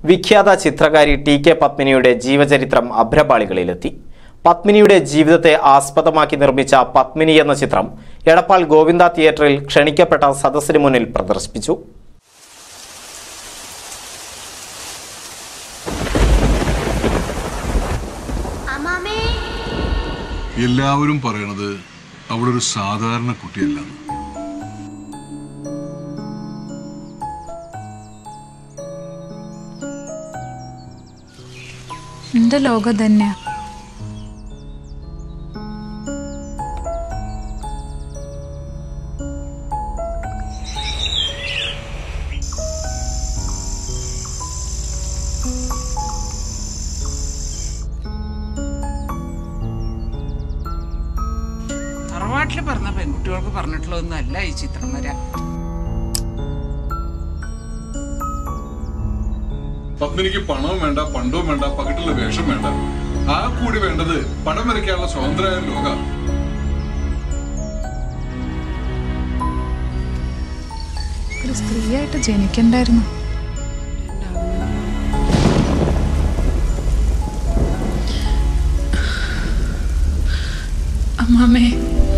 വിഖ്യാത ചിത്രകാരി T K പത്മിനിയുടെ ജീവചരിത്രം അഭ്രപാളികളിലെത്തി പത്മിനിയുടെ ജീവിതത്തെ ആസ്പദമാക്കി നിർമ്മിച്ച പത്മിനി എന്ന ചിത്രം എടപ്പാൾ ഗോവിന്ദ തിയേറ്ററിൽ ക്ഷണിക്കപ്പെട്ട സദസ്സിന് മുന്നിൽ പ്രദർശിപ്പിച്ചു അമ്മാമേ എല്ലാവരും പറയണത് അവളൊരു സാധാരണ കുട്ടിയല്ല എന്റെ ലോകം തന്നെയാ തറവാട്ടിൽ പറഞ്ഞ പെൺകുട്ടികൾക്ക് പറഞ്ഞിട്ടുള്ളതൊന്നല്ല ഈ ചിത്രം വര പത്മിനിക്ക് പണവും വേണ്ട പണ്ടവും വേണ്ട പകിട്ടുള്ള വേഷം വേണ്ട ആ കൂടി വേണ്ടത് പടം വരയ്ക്കാനുള്ള സ്വതന്ത്രമായ ലോക ഒരു സ്ത്രീയായിട്ട് ജനിക്കണ്ടായിരുന്നു അമ്മാമേ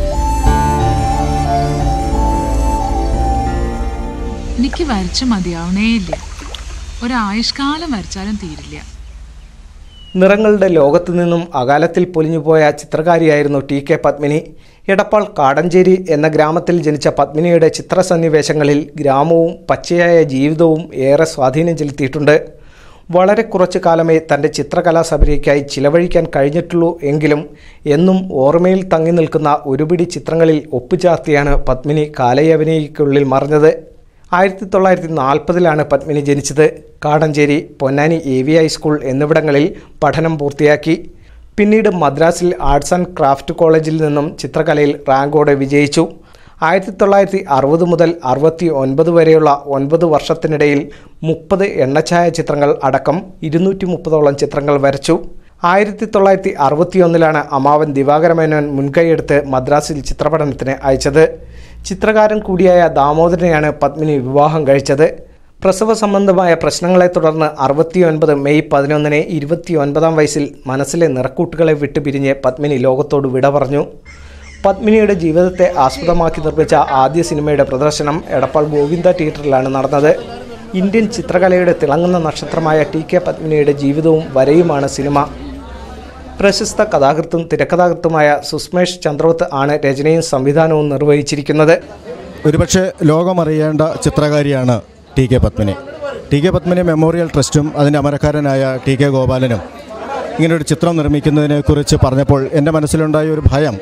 എനിക്ക് വരച്ച് മതിയാവണേ ഇല്ല ഒരായുഷ്കാലം വരച്ചാലും തീരില്ല നിറങ്ങളുടെ ലോകത്തു നിന്നും അകാലത്തിൽ പൊലിഞ്ഞുപോയ ചിത്രകാരിയായിരുന്നു ടി കെ പത്മിനി എടപ്പാൾ കാടഞ്ചേരി എന്ന ഗ്രാമത്തിൽ ജനിച്ച പത്മിനിയുടെ ചിത്രസന്നിവേശങ്ങളിൽ ഗ്രാമവും പച്ചയായ ജീവിതവും ഏറെ സ്വാധീനം ചെലുത്തിയിട്ടുണ്ട് വളരെ കുറച്ചു കാലമേ തൻ്റെ ചിത്രകലാസബരിക്കായി ചിലവഴിക്കാൻ കഴിഞ്ഞിട്ടുള്ളൂ എങ്കിലും എന്നും ഓർമ്മയിൽ തങ്ങി നിൽക്കുന്ന ഒരുപിടി ചിത്രങ്ങളിൽ ഒപ്പുചാർത്തിയാണ് പത്മിനി കാലയവനിക്കുള്ളിൽ മറഞ്ഞത് ആയിരത്തി തൊള്ളായിരത്തി നാൽപ്പതിലാണ് പത്മിനി ജനിച്ചത് Kadancheri Ponnani A V high school എന്നിവിടങ്ങളിൽ പഠനം പൂർത്തിയാക്കി പിന്നീട് മദ്രാസിൽ ആർട്സ് ആൻഡ് ക്രാഫ്റ്റ് കോളേജിൽ നിന്നും ചിത്രകലയിൽ റാങ്കോടെ വിജയിച്ചു ആയിരത്തി തൊള്ളായിരത്തി അറുപത് മുതൽ അറുപത്തി ഒൻപത് വരെയുള്ള ഒൻപത് വർഷത്തിനിടയിൽ മുപ്പത് എണ്ണച്ചായ ചിത്രങ്ങൾ അടക്കം ഇരുന്നൂറ്റി മുപ്പതോളം ചിത്രങ്ങൾ വരച്ചു ആയിരത്തി തൊള്ളായിരത്തി അറുപത്തിയൊന്നിലാണ് അമാവൻ ദിവാകരമേനോൻ മുൻകൈയെടുത്ത് മദ്രാസിൽ ചിത്രപഠനത്തിന് അയച്ചത് ചിത്രകാരൻ കൂടിയായ ദാമോദരനെയാണ് പത്മിനി വിവാഹം കഴിച്ചത് പ്രസവ സംബന്ധമായ പ്രശ്നങ്ങളെ തുടർന്ന് അറുപത്തിയൊൻപത് മെയ് പതിനൊന്നിന് ഇരുപത്തിയൊൻപതാം വയസ്സിൽ മനസ്സിലെ നിറക്കൂട്ടുകളെ വിട്ടുപിരിഞ്ഞ് പത്മിനി ലോകത്തോട് വിട പറഞ്ഞു പത്മിനിയുടെ ജീവിതത്തെ ആസ്പദമാക്കി നിർമ്മിച്ച ആദ്യ സിനിമയുടെ പ്രദർശനം എടപ്പാൾ ഗോവിന്ദ തിയേറ്ററിലാണ് നടന്നത് ഇന്ത്യൻ ചിത്രകലയുടെ തിളങ്ങുന്ന നക്ഷത്രമായ ടി കെ പത്മിനിയുടെ ജീവിതവും വരയുമാണ് സിനിമ പ്രശസ്ത കഥാകൃത്തും തിരക്കഥാകൃത്തുമായ സുസ്മേഷ് ചന്ദ്രവത്ത് ആണ് രചനയും സംവിധാനവും നിർവഹിച്ചിരിക്കുന്നത് ഒരുപക്ഷെ ലോകമറിയേണ്ട ചിത്രകാരിയാണ് T K Padmini T K Padmini memorial ട്രസ്റ്റും അതിൻ്റെ അമരക്കാരനായ ടി കെ ഗോപാലനും ഇങ്ങനൊരു ചിത്രം നിർമ്മിക്കുന്നതിനെക്കുറിച്ച് പറഞ്ഞപ്പോൾ എൻ്റെ മനസ്സിലുണ്ടായ ഒരു ഭയം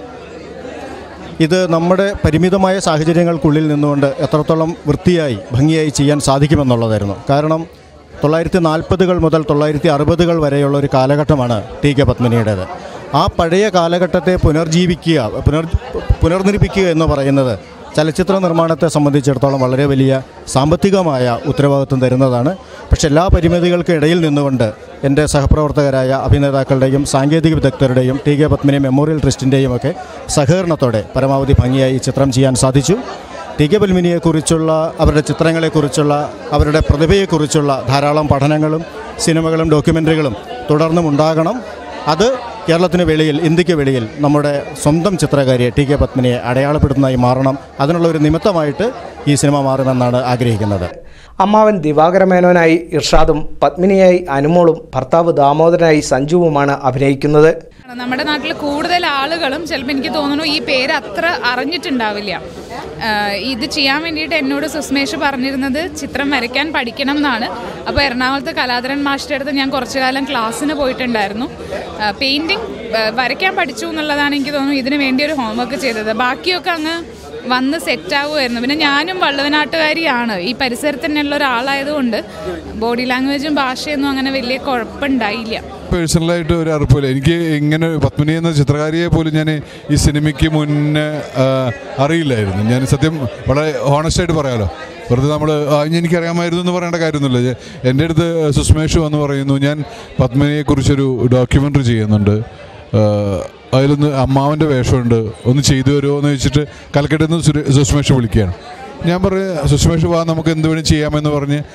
ഇത് നമ്മുടെ പരിമിതമായ സാഹചര്യങ്ങൾക്കുള്ളിൽ നിന്നുകൊണ്ട് എത്രത്തോളം വൃത്തിയായി ഭംഗിയായി ചെയ്യാൻ സാധിക്കുമെന്നുള്ളതായിരുന്നു കാരണം തൊള്ളായിരത്തി നാൽപ്പതുകൾ മുതൽ തൊള്ളായിരത്തി അറുപതുകൾ വരെയുള്ള ഒരു കാലഘട്ടമാണ് ടി കെ പത്മിനിയുടേത് ആ പഴയ കാലഘട്ടത്തെ പുനർജീവിക്കുക പുനർ പുനർനിർമ്മിക്കുക എന്ന് പറയുന്നത് ചലച്ചിത്ര നിർമ്മാണത്തെ സംബന്ധിച്ചിടത്തോളം വളരെ വലിയ സാമ്പത്തികമായ ഉത്തരവാദിത്വം തരുന്നതാണ് പക്ഷേ എല്ലാ പരിമിതികൾക്കും ഇടയിൽ നിന്നുകൊണ്ട് എൻ്റെ സഹപ്രവർത്തകരായ അഭിനേതാക്കളുടെയും സാങ്കേതിക വിദഗ്ധരുടെയും ടി കെ പത്മിനി മെമ്മോറിയൽ ട്രസ്റ്റിൻ്റെയും ഒക്കെ സഹകരണത്തോടെ പരമാവധി ഭംഗിയായി ചിത്രം ചെയ്യാൻ സാധിച്ചു ടി കെ പത്മിനിയെക്കുറിച്ചുള്ള അവരുടെ ചിത്രങ്ങളെക്കുറിച്ചുള്ള അവരുടെ പ്രതിഭയെക്കുറിച്ചുള്ള ധാരാളം പഠനങ്ങളും സിനിമകളും ഡോക്യുമെൻ്ററികളും തുടർന്നും ഉണ്ടാകണം അത് കേരളത്തിന് വെളിയിൽ ഇന്ത്യക്ക് വെളിയിൽ നമ്മുടെ സ്വന്തം ചിത്രകാരിയെ ടി കെ പത്മിനിയെ അടയാളപ്പെടുത്തുന്നതായി മാറണം അതിനുള്ള ഒരു നിമിത്തമായിട്ട് ഈ സിനിമ മാറുമെന്നാണ് ആഗ്രഹിക്കുന്നത് അമ്മാവൻ ദിവാകരമേനോനായി ഇർഷാദും പത്മിനിയായി അനുമോളും ഭർത്താവ് ദാമോദരനായി സഞ്ജുവുമാണ് അഭിനയിക്കുന്നത് നമ്മുടെ നാട്ടിൽ കൂടുതൽ ആളുകളും ചിലപ്പോൾ എനിക്ക് തോന്നുന്നു ഈ പേര് അത്ര അറിഞ്ഞിട്ടുണ്ടാവില്ല ആഹ് ഇത് ചെയ്യാൻ വേണ്ടിയിട്ട് എന്നോട് സുസ്മേഷ് പറഞ്ഞിരുന്നത് ചിത്രം വരയ്ക്കാൻ പഠിക്കണം എന്നാണ് അപ്പോൾ എറണാകുളത്ത് കലാധരൻ മാഷിൻ്റെ അടുത്ത് ഞാൻ കുറച്ചു കാലം ക്ലാസ്സിന് പോയിട്ടുണ്ടായിരുന്നു പെയിൻറ്റിങ് വരയ്ക്കാൻ പഠിച്ചു എന്നുള്ളതാണ് എനിക്ക് തോന്നുന്നു ഇതിന് വേണ്ടി ഒരു ഹോംവർക്ക് ചെയ്തത് ബാക്കിയൊക്കെ അങ്ങ് വന്ന് സെറ്റാവുമായിരുന്നു പിന്നെ ഞാനും വള്ളുവനാട്ടുകാരിയാണ് ഈ പരിസരത്ത് തന്നെയുള്ള ഒരാളായതുകൊണ്ട് ബോഡി ലാംഗ്വേജും ഭാഷയൊന്നും അങ്ങനെ വലിയ കുഴപ്പമുണ്ടായില്ല പേഴ്സണലായിട്ട് ഒരു അറിവില്ല എനിക്ക് ഇങ്ങനെ പത്മിനി എന്ന ചിത്രകാരിയെ പോലും ഞാൻ ഈ സിനിമയ്ക്ക് മുന്നേ ആ, അറിയില്ലായിരുന്നു ഞാൻ സത്യം വളരെ ഹോണസ്റ്റായിട്ട് പറയാലോ വെറുതെ നമ്മൾ എനിക്കറിയാമായിരുന്നു എന്ന് പറയേണ്ട കാര്യമൊന്നുമില്ല എൻ്റെ അടുത്ത് സുസ്മേഷ് വന്ന് പറയുന്നു ഞാൻ പത്മിനിയെക്കുറിച്ചൊരു ഡോക്യുമെൻ്ററി ചെയ്യുന്നുണ്ട് ആ, അതിലൊന്ന് അമ്മാവൻ്റെ വേഷമുണ്ട് ഒന്ന് ചെയ്തു തരുമോ എന്ന് വെച്ചിട്ട് കൽക്കട്ടയിൽ നിന്ന് സുരേ- സുസ്മേഷ് വിളിക്കുകയാണ് ഞാൻ പറഞ്ഞു സുസ്മേഷ് വാ നമുക്ക് എന്ത് വേണേലും ചെയ്യാമെന്ന് പറഞ്ഞ്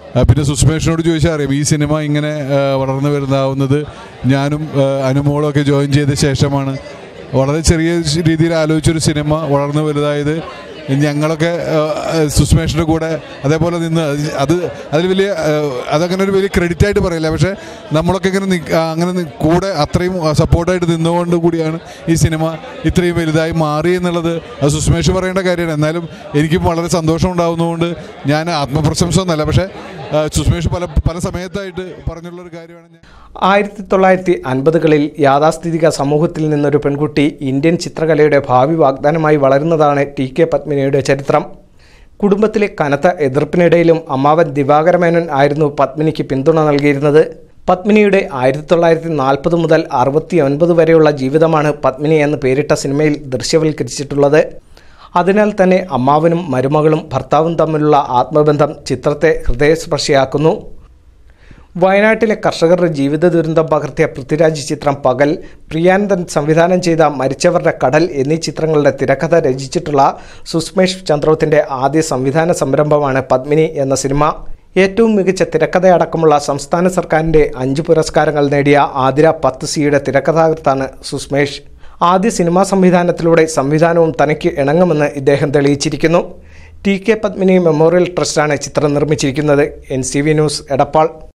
ആ, പിന്നെ സുസ്മേഷിനോട് ചോദിച്ചാൽ അറിയാം ഈ സിനിമ ഇങ്ങനെ ആ, വളർന്നു വരുന്നാവുന്നത് ഞാനും ആ, അനുമോളും ഒക്കെ ജോയിൻ ചെയ്ത ശേഷമാണ് വളരെ ചെറിയ രീതിയിൽ ആലോചിച്ചൊരു സിനിമ വളർന്നു വലുതായത് ഞങ്ങളൊക്കെ ആ, സുസ്മേഷിൻ്റെ കൂടെ അതേപോലെ നിന്ന് അത് അതിൽ വലിയ ആ, അതങ്ങനെ ഒരു വലിയ ക്രെഡിറ്റ് ആയിട്ട് പറയില്ല പക്ഷേ നമ്മളൊക്കെ ഇങ്ങനെ നിക്ക്- ആ, അങ്ങനെ നി- കൂടെ അത്രയും സപ്പോർട്ടായിട്ട് നിന്നുകൊണ്ട് കൂടിയാണ് ഈ സിനിമ ഇത്രയും വലുതായി മാറി എന്നുള്ളത് അത് സുസ്മേഷ് പറയേണ്ട കാര്യമാണ് എന്നാലും എനിക്കും വളരെ സന്തോഷം ഉണ്ടാകുന്നതുകൊണ്ട് ഞാൻ ആത്മപ്രശംസ ഒന്നല്ല പക്ഷേ ആ, സുസ്മേഷ് പല പല സമയത്തായിട്ട് പറഞ്ഞുള്ളൊരു കാര്യമാണ് ഞാൻ ആയിരത്തി തൊള്ളായിരത്തി അൻപതുകളിൽ യാഥാസ്ഥിതിക സമൂഹത്തിൽ നിന്നൊരു പെൺകുട്ടി ഇന്ത്യൻ ചിത്രകലയുടെ ഭാവി വാഗ്ദാനമായി വളരുന്നതാണ് ടി കെ പത്മിനിയുടെ ചരിത്രം കുടുംബത്തിലെ കനത്ത എതിർപ്പിനിടയിലും അമ്മാവൻ ദിവാകരമേനോൻ ആയിരുന്നു പത്മിനിക്ക് പിന്തുണ നൽകിയിരുന്നത് പത്മിനിയുടെ ആയിരത്തി തൊള്ളായിരത്തി നാൽപ്പത് മുതൽ അറുപത്തി ഒൻപത് വരെയുള്ള ജീവിതമാണ് പത്മിനി എന്ന് പേരിട്ട സിനിമയിൽ ദൃശ്യവൽക്കരിച്ചിട്ടുള്ളത് അതിനാൽ തന്നെ അമ്മാവനും മരുമകളും ഭർത്താവും തമ്മിലുള്ള ആത്മബന്ധം ചിത്രത്തെ ഹൃദയസ്പർശിയാക്കുന്നു വയനാട്ടിലെ കർഷകരുടെ ജീവിത ദുരന്തം പകർത്തിയ പൃഥ്വിരാജ് ചിത്രം പകൽ പ്രിയാനന്ദൻ സംവിധാനം ചെയ്ത മരിച്ചവരുടെ കടൽ എന്നീ ചിത്രങ്ങളുടെ തിരക്കഥ രചിച്ചിട്ടുള്ള സുസ്മേഷ് ചന്ദ്രോത്തിന്റെ ആദ്യ സംവിധാന സംരംഭമാണ് പത്മിനി എന്ന സിനിമ ഏറ്റവും മികച്ച തിരക്കഥയടക്കമുള്ള സംസ്ഥാന സർക്കാരിന്റെ അഞ്ച് പുരസ്കാരങ്ങൾ നേടിയ ആതിര പത്ത് സിയുടെ തിരക്കഥാകൃത്താണ് സുസ്മേഷ് ആദ്യ സിനിമാ സംവിധാനത്തിലൂടെ സംവിധാനവും തനിക്ക് ഇണങ്ങുമെന്ന് ഇദ്ദേഹം തെളിയിച്ചിരിക്കുന്നു ടി കെ പത്മിനി മെമ്മോറിയൽ ട്രസ്റ്റാണ് ചിത്രം നിർമ്മിച്ചിരിക്കുന്നത് N C V news Edappal